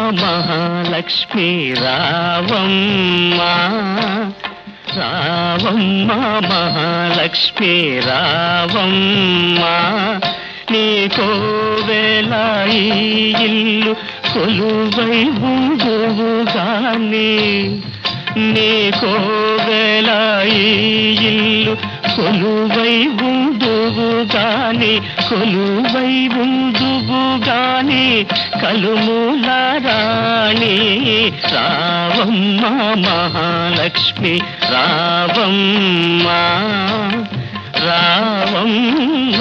మహాలక్ష్మి రావమ్మ రావమ్మ మహాలక్ష్మి రావమ్మ నీకో వేళ ఈ ఇల్లు కొలువై ఉందువుగాని నీకో వేళ ఈ ఇల్లు కొలువై ఉందువుగాని కొలువై ఉందువుగాని కలుమూల రాణి రావమ్మ మహాలక్ష్మి రావమ్మ రావమ్మ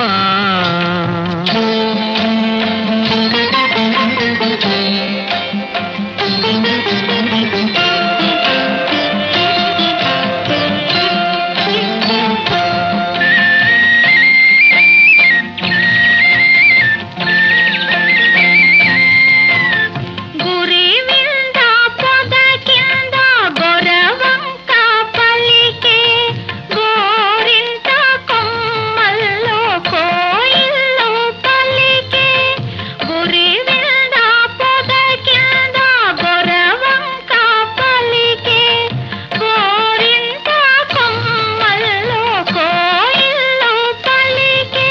గురి వింద పొద కింద గొరవంక పలికే గోరింట కొమ్మల్లో కోయిల్లో పలికే గురి వింద పొద కింద గొరవంక పలికే గోరింట కొమ్మల్లో కోయిల్లో పలికే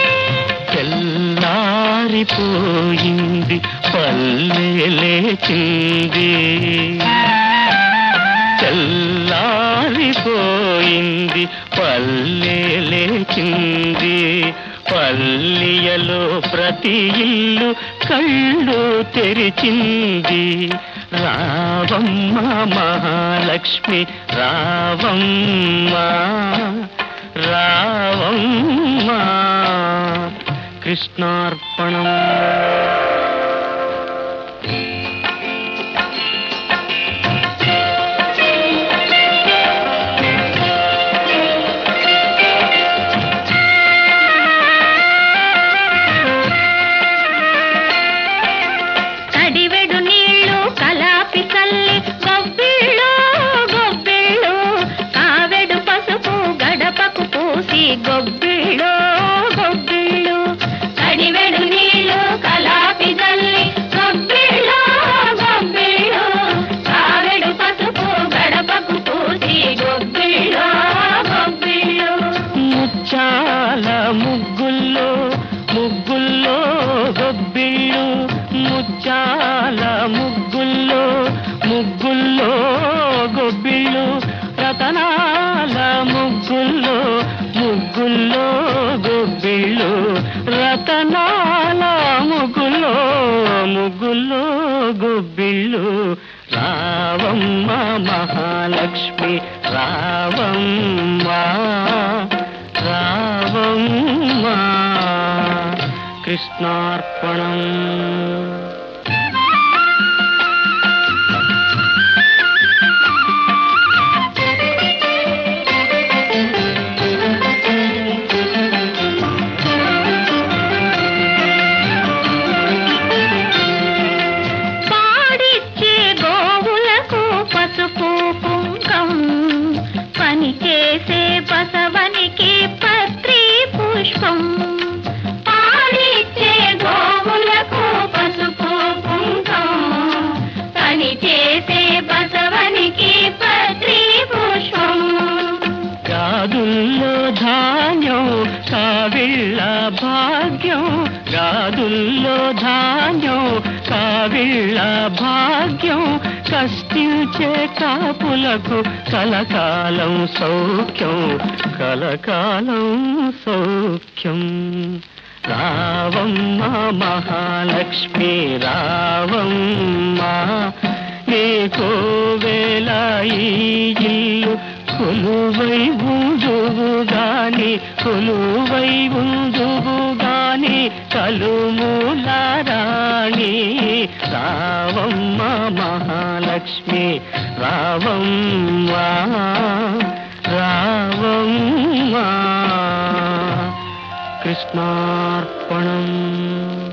తెల్లారిపోయింది పల్లె లేచింది తెల్లారిపోయింది పల్లె లేచింది పల్లియలో ప్రతి ఇల్లు కళ్ళు తెరిచింది రావమ్మ మహాలక్ష్మి రావమ్మ రావమ్మ కృష్ణార్పణం కడివెడు నీళ్లు కలాపి చల్లి గొబ్బిళ్ళు గొబ్బిళ్ళు కావెడు పసుపు గడపకు పూసి గొబ్బిళ్ళు గొబ్బిళ్ళు కడివెడు నీళ్లు కలాపి చల్లి గొబ్బిళ్ళు గొబ్బిళ్ళు కావెడు పసుపు గడపకు పూసి గొబ్బిళ్ళు గొబ్బిళ్ళు ముచ్చాల ముగ్గుల్లో ముగ్గుల్లో గొబ్బిళ్ళు ముచ్చాల ముగ్గుల్లో ముగ్గుల్లో గొబ్బిళ్ళు రతనాల ముగ్గుల్లో ముగ్గుల్లో గొబ్బిళ్ళు రతనాల ముగ్గుల్లో ముగ్గుల్లో గొబ్బిళ్ళు రావమ్మ మహాలక్ష్మి రావమ్మ రావమ్మ కృష్ణార్పణం పాడిచ్చే గోవులకు పసుపు కుంకం పని చేసే బసవనికి పత్రి పుష్పం పాడిచ్చే గోవులకు పసుపు కుంకం పని చేసే బసవనికి పత్రి పుష్పం గాదుల్లో ధాన్యం కావిళ్ళ భాగ్యం గాదుల్లో ధాన్యం కావిళ్ళ భాగ్యం కష్టించే కాపులకు కలకాలం సౌఖ్యం కలకాలం సౌఖ్యం రావమ్మ మహాలక్ష్మి రావమ్మ నీకో వేళ ఈ ఇల్లు కొలువై ఉందువు గాని కొలువై ఉందువు గాని కలుమూల రాణి రావమ్మ మహాలక్ష్మి రావమ్మ రావమ్మ కృష్ణార్పణం